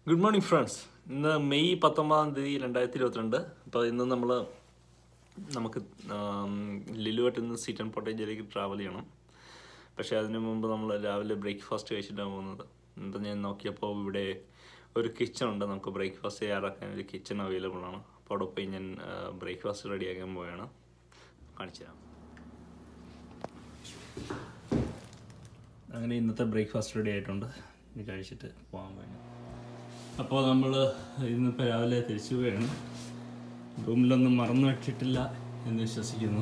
Good morning friends ഇന്ന് May പത്തൊമ്പതാം തീയതി രണ്ടായിരത്തി ഇരുപത്തിരണ്ട് അപ്പോൾ ഇന്ന് നമ്മൾ നമുക്ക് ലിലുവട്ട് നിന്ന് സീറ്റൻ പോട്ടേജിലേക്ക് ട്രാവൽ ചെയ്യണം പക്ഷേ അതിന് മുമ്പ് നമ്മൾ രാവിലെ ബ്രേക്ക്ഫാസ്റ്റ് കഴിച്ചിട്ടാണ് പോകുന്നത് എന്നിട്ട് ഞാൻ നോക്കിയപ്പോൾ ഇവിടെ ഒരു കിച്ചൺ ഉണ്ട് നമുക്ക് ബ്രേക്ക്ഫാസ്റ്റ് തയ്യാറാക്കാൻ ഒരു കിച്ചൺ അവൈലബിൾ ആണ് അപ്പോൾ അവിടെ പോയി ഞാൻ ബ്രേക്ക്ഫാസ്റ്റ് റെഡിയാക്കാൻ പോവുകയാണ് കാണിച്ചു തരാം അങ്ങനെ ഇന്നത്തെ ബ്രേക്ക്ഫാസ്റ്റ് റെഡി ആയിട്ടുണ്ട് ഇത് കഴിച്ചിട്ട് പോകാൻ വേണം അപ്പോൾ നമ്മൾ ഇന്നിപ്പോൾ രാവിലെ തിരിച്ചു പോവുകയാണ് റൂമിലൊന്നും മറന്നു വെച്ചിട്ടില്ല എന്ന് വിശ്വസിക്കുന്നു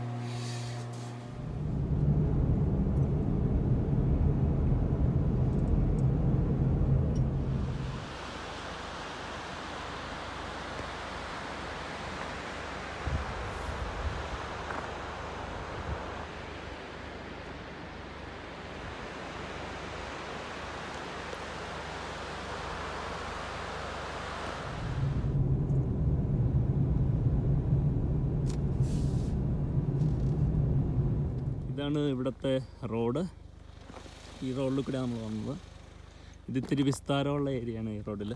ഇതാണ് ഇവിടുത്തെ റോഡ് ഈ റോഡിൽ കൂടെ നമ്മൾ വന്നത് ഇത് ഇത്തിരി വിസ്താരമുള്ള ഏരിയയാണ് ഈ റോഡിൽ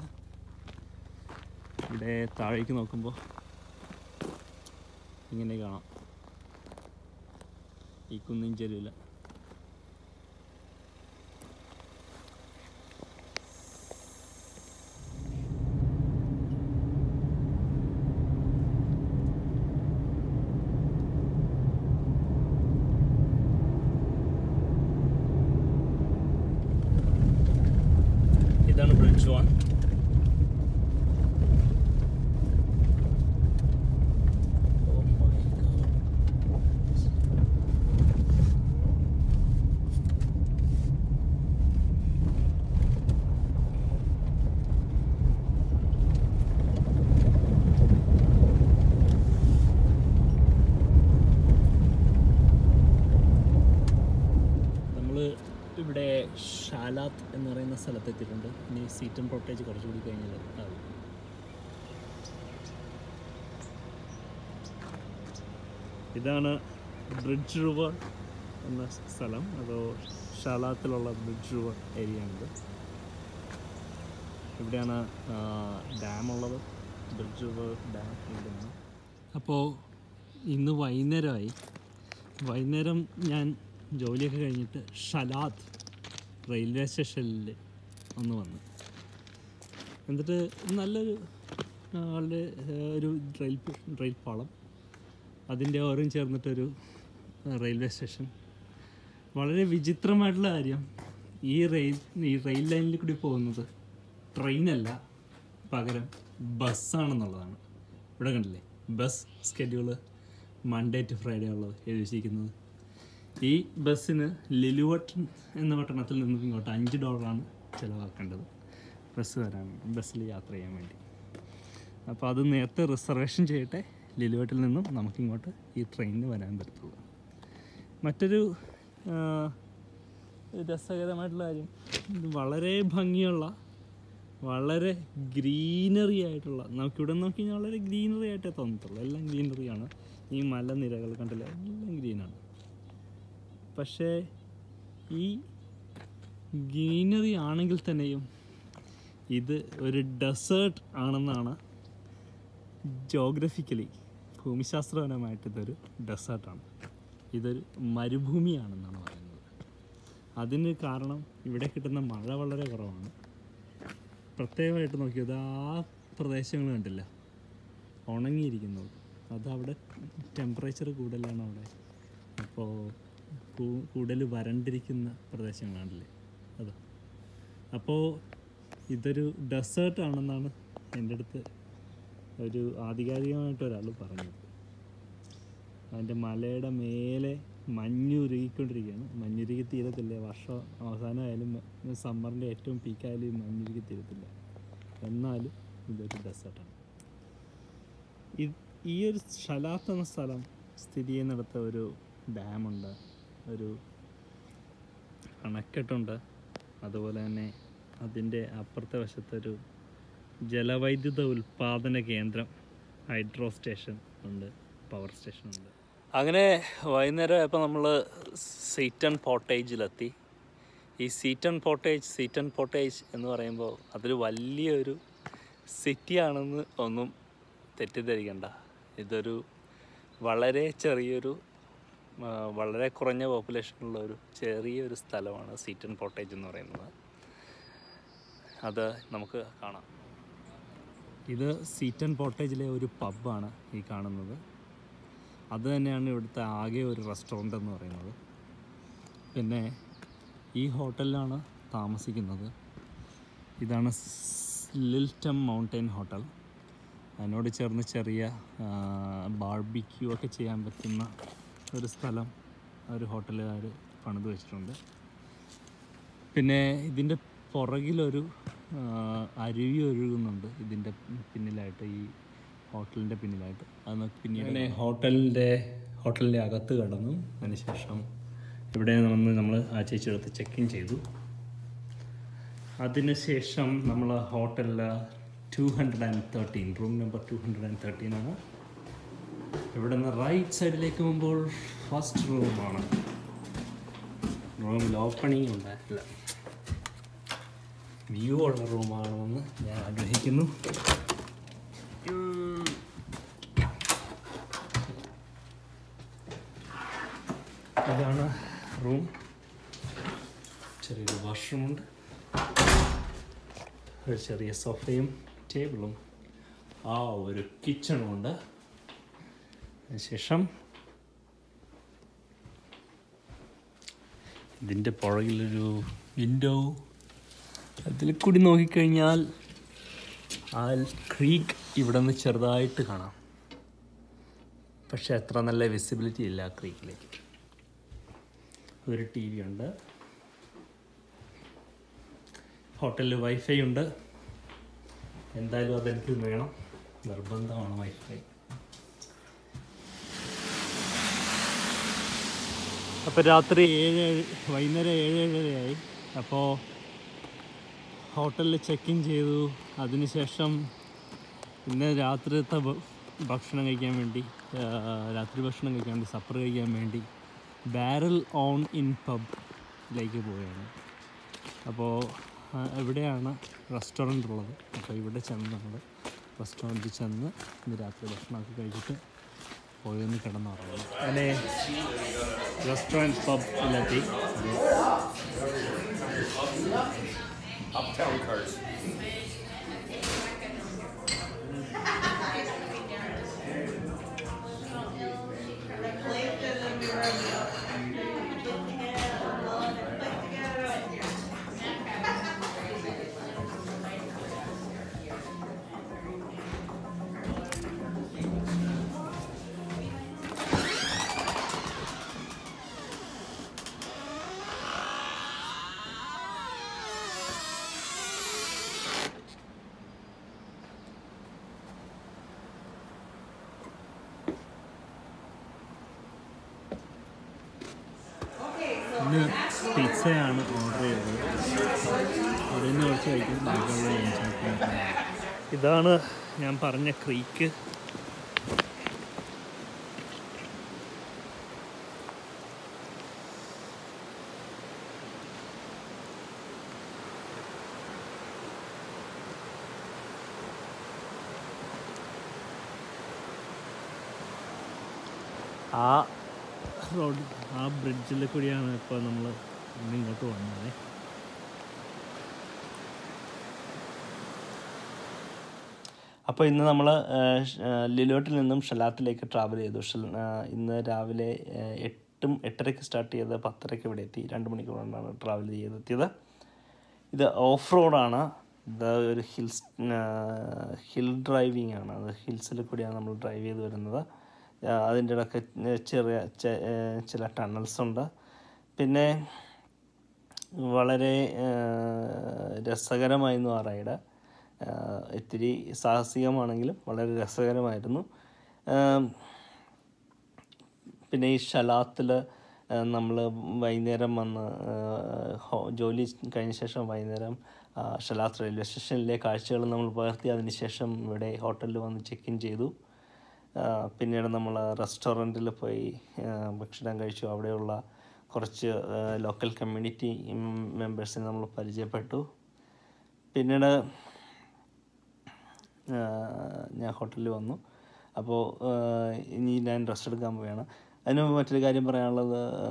ഇവിടെ താഴേക്ക് നോക്കുമ്പോൾ ഇങ്ങനെ കാണാം ഈ കുന്നിൻ ചെരുവില്ല ഇതാണ് ബ്രിഡ്ജ് വൺ നമ്മൾ ഇവിടെ ഷാലാത്ത് എന്ന് പറയുന്ന സ്ഥലത്തെത്തിയിട്ടുണ്ട് ഇനി സീറ്റൻ പ്രൊട്ടേജ് കുറച്ചുകൂടി കഴിഞ്ഞാൽ ആവും ഇതാണ് ബ്രിഡ്ജ് റിവർ എന്ന സ്ഥലം അതോ ഷാലാത്തിലുള്ള ബ്രിഡ്ജ് റിവർ ഏരിയ ആണിത് ഇവിടെയാണ് ഡാം ഉള്ളത് ബ്രിഡ്ജ് റിവർ ഡാം ഇവിടെയാണ് അപ്പോൾ ഇന്ന് വൈകുന്നേരമായി വൈകുന്നേരം ഞാൻ ജോലിയൊക്കെ കഴിഞ്ഞിട്ട് ഷലാത്ത് റെയിൽവേ സ്റ്റേഷനിൽ ഒന്ന് വന്നു എന്നിട്ട് നല്ലൊരു ആ, വളരെ ആ, ഒരു റെയിൽ റെയിൽ പാളം അതിൻ്റെ ഓരം ചേർന്നിട്ടൊരു ആ, റെയിൽവേ സ്റ്റേഷൻ വളരെ വിചിത്രമായിട്ടുള്ള കാര്യം ഈ റെയിൽ ഈ റെയിൽ ലൈനിൽ കൂടി പോകുന്നത് ട്രെയിനല്ല പകരം ബസ്സാണെന്നുള്ളതാണ് ഇവിടെ കണ്ടില്ലേ bus schedule Monday to Friday ഉള്ളത് എഴുതിയിരിക്കുന്നത് ഈ ബസ്സിന് ലിലുവട്ട് എന്ന പട്ടണത്തിൽ നിന്നും ഇങ്ങോട്ട് അഞ്ച് ഡോളറാണ് ചിലവാക്കേണ്ടത് ബസ് വരാൻ ബസ്സിൽ യാത്ര ചെയ്യാൻ വേണ്ടി അപ്പോൾ അത് നേരത്തെ റിസർവേഷൻ ചെയ്യട്ടെ ലിലുവട്ടിൽ നിന്നും നമുക്കിങ്ങോട്ട് ഈ ട്രെയിനിന് വരാൻ പറ്റത്തുള്ളൂ മറ്റൊരു ആ, രസകരമായിട്ടുള്ള കാര്യം ഇത് വളരെ ഭംഗിയുള്ള വളരെ ഗ്രീനറി ആയിട്ടുള്ള നമുക്കിവിടെ നോക്കി കഴിഞ്ഞാൽ വളരെ ഗ്രീനറി ആയിട്ടേ തോന്നത്തുള്ളൂ എല്ലാം ഗ്രീനറിയാണ് ഈ മലനിരകൾ കണ്ടില്ല എല്ലാം ഗ്രീനാണ് പക്ഷേ ഈ ഗ്രീനറി ആണെങ്കിൽ തന്നെയും ഇത് ഒരു ഡെസേർട്ട് ആണെന്നാണ് ജോഗ്രഫിക്കലി ഭൂമിശാസ്ത്രപരമായിട്ട് ഇതൊരു ഡെസേർട്ടാണ് ഇതൊരു മരുഭൂമിയാണെന്നാണ് പറയുന്നത് അതിന് കാരണം ഇവിടെ കിട്ടുന്ന മഴ വളരെ കുറവാണ് പ്രത്യേകമായിട്ട് നോക്കിയത് ആ പ്രദേശങ്ങൾ കണ്ടില്ല ഉണങ്ങിയിരിക്കുന്നത് അത് അവിടെ ടെമ്പറേച്ചർ കൂടുതലാണ് അവിടെ അപ്പോൾ കൂടുതൽ വരണ്ടിരിക്കുന്ന പ്രദേശങ്ങളാണല്ലേ അത് അപ്പോൾ ഇതൊരു ഡെസേർട്ട് ആണെന്നാണ് എൻ്റെ അടുത്ത് ഒരു ആധികാരികമായിട്ട് ഒരാൾ പറഞ്ഞത് അതിൻ്റെ മലയുടെ മേലെ മഞ്ഞുരുകിക്കൊണ്ടിരിക്കുകയാണ് മഞ്ഞുരുകി തീരത്തില്ല വർഷം അവസാനമായാലും സമ്മറിൻ്റെ ഏറ്റവും പീക്കായാലും ഈ മഞ്ഞുരുകി തീരത്തില്ല എന്നാലും ഇതൊരു ഡെസേർട്ടാണ് ഈ ഈ ഒരു ഷലാത്ത് എന്ന സ്ഥലം സ്ഥിതി ചെയ്യുന്നിടത്ത് ഒരു ഡാമുണ്ട് ഒരു അണക്കെട്ടുണ്ട് അതുപോലെ തന്നെ അതിൻ്റെ അപ്പുറത്തെ വശത്തൊരു ജലവൈദ്യുത ഉൽപാദന കേന്ദ്രം ഹൈഡ്രോ സ്റ്റേഷൻ ഉണ്ട് പവർ സ്റ്റേഷൻ ഉണ്ട് അങ്ങനെ വൈകുന്നേരം ആയപ്പോൾ നമ്മൾ സീറ്റൺ പോട്ടേജിലെത്തി ഈ സീറ്റൺ പോട്ടേജ് സീറ്റൺ പോട്ടേജ് എന്ന് പറയുമ്പോൾ അതൊരു വലിയൊരു സിറ്റിയാണെന്ന് ഒന്നും തെറ്റിദ്ധരിക്കണ്ട ഇതൊരു വളരെ ചെറിയൊരു ആ, വളരെ കുറഞ്ഞ പോപ്പുലേഷനുള്ള ഒരു ചെറിയൊരു സ്ഥലമാണ് സീറ്റൺ പോട്ടേജ് എന്ന് പറയുന്നത് അത് നമുക്ക് കാണാം ഇത് സീറ്റൺ പോട്ടേജിലെ ഒരു പബ്ബാണ് ഈ കാണുന്നത് അത് തന്നെയാണ് ഇവിടുത്തെ ആകെ ഒരു റെസ്റ്റോറൻ്റ് എന്ന് പറയുന്നത് പിന്നെ ഈ ഹോട്ടലിലാണ് താമസിക്കുന്നത് ഇതാണ് ലിൽറ്റം മൗണ്ടൈൻ ഹോട്ടൽ അതിനോട് ചേർന്ന് ചെറിയ ബാർബിക്യൂ ഒക്കെ ചെയ്യാൻ പറ്റുന്ന ഒരു സ്ഥലം ഒരു ഹോട്ടലുകാർ പണിത് വെച്ചിട്ടുണ്ട് പിന്നെ ഇതിൻ്റെ പുറകിലൊരു ആ, അരുവി ഒഴുകുന്നുണ്ട് ഇതിൻ്റെ പിന്നിലായിട്ട് ഈ ഹോട്ടലിൻ്റെ പിന്നിലായിട്ട് അത് നമുക്ക് പിന്നീട് അങ്ങനെ ഹോട്ടലിൻ്റെ ഹോട്ടലിൻ്റെ അകത്ത് കടന്നു അതിനുശേഷം ഇവിടെ വന്ന് നമ്മൾ ആ ചേച്ചി അടുത്ത് ചെക്ക് ഇൻ ചെയ്തു അതിനുശേഷം നമ്മൾ ഹോട്ടലിൽ two hundred and thirteen room number two hundred and thirteen ആണ് ഇവിടെ നിന്ന് റൈറ്റ് സൈഡിലേക്ക് പോകുമ്പോൾ ഫസ്റ്റ് റൂമാണ് റൂമിൽ ഓപ്പണിംഗ് ഉണ്ടായിട്ടില്ല വ്യൂ ഉള്ള റൂമാണെന്ന് ഞാൻ ആഗ്രഹിക്കുന്നു ഇതാണ് റൂം ചെറിയൊരു വാഷ്റൂമുണ്ട് ഒരു ചെറിയ സോഫയും ടേബിളും ആ ഒരു കിച്ചണും ഉണ്ട് അതിനുശേഷം ഇതിൻ്റെ പുറകിലൊരു വിൻഡോ അതിൽ കൂടി നോക്കിക്കഴിഞ്ഞാൽ ആ ക്രീക്ക് ഇവിടെ നിന്ന് ചെറുതായിട്ട് കാണാം പക്ഷെ അത്ര നല്ല വിസിബിലിറ്റി ഇല്ല ആ ക്രീക്കിലേക്ക് ഒരു ടി വി ഉണ്ട് ഹോട്ടലിൽ വൈഫൈ ഉണ്ട് എന്തായാലും അതെനിക്ക് വേണം നിർബന്ധമാണ് വൈഫൈ അപ്പോൾ രാത്രി ഏഴ് ഏഴ്- വൈകുന്നേരം ഏഴ് ഏഴരയായി അപ്പോൾ ഹോട്ടലിൽ ചെക്ക് ഇൻ ചെയ്തു അതിനുശേഷം ഇന്ന് രാത്രിത്തെ ഭ- ഭക്ഷണം കഴിക്കാൻ വേണ്ടി ആ, രാത്രി ഭക്ഷണം കഴിക്കാൻ വേണ്ടി സപ്പർ കഴിക്കാൻ വേണ്ടി ബാരൽ ഓൺ ഇൻ പബ്ബിലേക്ക് പോവുകയാണ് അപ്പോൾ ആ, ഇവിടെയാണ് റെസ്റ്റോറൻ്റ് ഉള്ളത് അപ്പോൾ ഇവിടെ ചെന്ന് നമ്മൾ റെസ്റ്റോറൻറ്റിൽ ചെന്ന് ഇന്ന് രാത്രി ഭക്ഷണമൊക്കെ കഴിച്ചിട്ട് പോയൊന്ന് കിടന്നുറങ്ങണം അങ്ങനെ റെസ്റ്റോറൻറ്റ് പബ്ബിലെത്തി Uptown cars. ഇന്ന് പിസ്സയാണ് ഓർഡർ ചെയ്തത് അവിടെ നിന്ന് കുറച്ച് കഴിക്കും ബാക്കിയുള്ള ലഞ്ചാക്കി ഇതാണ് ഞാൻ പറഞ്ഞ ക്രീക്ക് ആ റോഡ് ആ ബ്രിഡ്ജിൽ കൂടിയാണ് ഇപ്പോൾ നമ്മൾ ഇന്ന് ഇങ്ങോട്ട് വന്നത് അപ്പോൾ ഇന്ന് നമ്മൾ ലിലോട്ടിൽ നിന്നും ഷലാത്തിലേക്ക് ട്രാവൽ ചെയ്തു ഷൽ ആ, ഇന്ന് രാവിലെ ആ, എട്ടും എട്ടരയ്ക്ക് സ്റ്റാർട്ട് ചെയ്ത് പത്തരയ്ക്ക് ഇവിടെ എത്തി രണ്ട് മണിക്കൂർ കൊണ്ടാണ് ട്രാവൽ ചെയ്തെത്തിയത് ഇത് ഓഫ് റോഡാണ് ഇത് ഒരു ഹിൽസ് ഹിൽ ഡ്രൈവിംഗ് ആണ് അത് ഹിൽസിൽ കൂടിയാണ് നമ്മൾ ഡ്രൈവ് ചെയ്ത് വരുന്നത് ആ, അതിൻ്റെ ഇടയ്ക്ക് ചെറിയ ചെ- ഏ, ചില ടണൽസ് ഉണ്ട് പിന്നെ വളരെ ആ, രസകരമായിരുന്നു ആ റൈഡ് ആ, ഇത്തിരി സാഹസികമാണെങ്കിലും വളരെ രസകരമായിരുന്നു ആം, പിന്നെ ഈ ഷലാത്തിൽ നമ്മൾ വൈകുന്നേരം വന്ന് ആ, ഹോ- ജോലി കഴിഞ്ഞ ശേഷം വൈകുന്നേരം ആ, ഷലാത്ത് റെയിൽവേ സ്റ്റേഷനിലെ കാഴ്ചകൾ നമ്മൾ പകർത്തി അതിനുശേഷം ഇവിടെ ഹോട്ടലിൽ വന്ന് ചെക്ക് ഇൻ ചെയ്തു ആ, പിന്നീട് നമ്മൾ റെസ്റ്റോറൻറ്റിൽ പോയി ആ, ഭക്ഷണം കഴിച്ചു അവിടെയുള്ള കുറച്ച് ലോക്കൽ കമ്മ്യൂണിറ്റി മെമ്പേഴ്സിനെ നമ്മൾ പരിചയപ്പെട്ടു പിന്നീട് ആ, ഞാൻ ഹോട്ടലിൽ വന്നു അപ്പോൾ ആ, ഇനി ഞാൻ റെസ്റ്റ് എടുക്കാൻ പോവുകയാണ് അതിന് മുമ്പ് മറ്റൊരു കാര്യം പറയാനുള്ളത് ആ,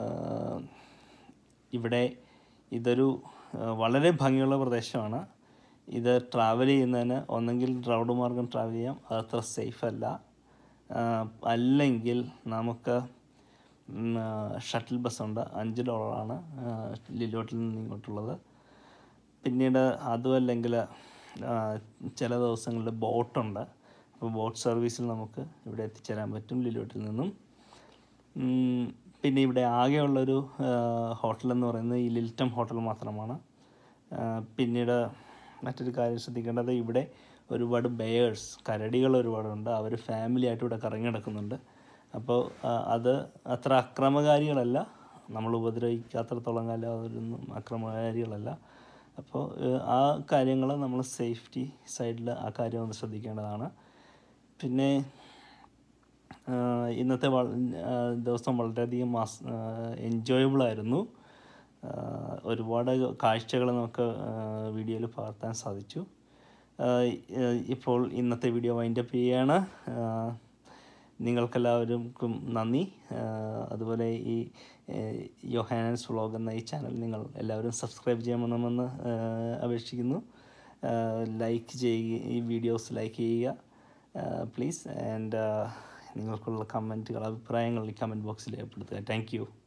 ഇവിടെ ഇതൊരു ആ, വളരെ ഭംഗിയുള്ള പ്രദേശമാണ് ഇത് ട്രാവൽ ചെയ്യുന്നതിന് ഒന്നെങ്കിൽ റോഡ് മാർഗം ട്രാവൽ ചെയ്യാം അതത്ര സേഫ് അല്ല ആ, അല്ലെങ്കിൽ നമുക്ക് ഷട്ടിൽ ബസ്സുണ്ട് അഞ്ച് ഡോളറാണ് ലിലോട്ടിൽ നിന്ന് ഇങ്ങോട്ടുള്ളത് പിന്നീട് അതുമല്ലെങ്കിൽ ആ, ചില ദിവസങ്ങളിൽ ബോട്ടുണ്ട് അപ്പോൾ ബോട്ട് സർവീസിൽ നമുക്ക് ഇവിടെ എത്തിച്ചേരാൻ പറ്റും ലിലോട്ടിൽ നിന്നും ഉം, പിന്നെ ഇവിടെ ആകെയുള്ളൊരു ഹോട്ടൽ എന്ന് പറയുന്നത് ഈ ലിൽറ്റം ഹോട്ടൽ മാത്രമാണ് ആ, പിന്നീട് മറ്റൊരു കാര്യം ശ്രദ്ധിക്കേണ്ടത് ഇവിടെ ഒരുപാട് ബെയേഴ്സ് കരടികൾ ഒരുപാടുണ്ട് അവർ ഫാമിലി ആയിട്ട് ഇവിടെ കറങ്ങി നടക്കുന്നുണ്ട് അപ്പോൾ ആ, അത് അത്ര അക്രമകാരികളല്ല നമ്മൾ ഉപദ്രവിക്കാത്രത്തോളം കാലം അവരൊന്നും അക്രമകാരികളല്ല അപ്പോൾ ഏഹ്, ആ കാര്യങ്ങൾ നമ്മൾ സേഫ്റ്റി സൈഡിൽ ആ കാര്യം ഒന്ന് ശ്രദ്ധിക്കേണ്ടതാണ് പിന്നെ ആഹ്, ഇന്നത്തെ വള- ആഹ്, ദിവസം വളരെയധികം മാസ് എൻജോയബിൾ ആയിരുന്നു ആഹ്, ഒരുപാട് കാഴ്ചകൾ നമുക്ക് വീഡിയോയിൽ പകർത്താൻ സാധിച്ചു ആഹ്, ഏഹ്, ഇപ്പോൾ ഇന്നത്തെ വീഡിയോ വൈൻഡപ്പ് ചെയ്യുകയാണ് ആഹ്, നിങ്ങൾക്കെല്ലാവർക്കും നന്ദി ആഹ്, അതുപോലെ ഈ ഏഹ്, യോഹാനൻസ് വ്ളോഗ് എന്ന ഈ ചാനൽ നിങ്ങൾ എല്ലാവരും സബ്സ്ക്രൈബ് ചെയ്യണമെന്ന് ആഹ്, അപേക്ഷിക്കുന്നു ലൈക്ക് ചെയ്യുക ഈ വീഡിയോസ് ലൈക്ക് ചെയ്യുക പ്ലീസ് ആൻഡ് നിങ്ങൾക്കുള്ള കമൻറ്റുകൾ അഭിപ്രായങ്ങൾ ഈ കമൻറ്റ് ബോക്സിൽ രേഖപ്പെടുത്തുക താങ്ക് യു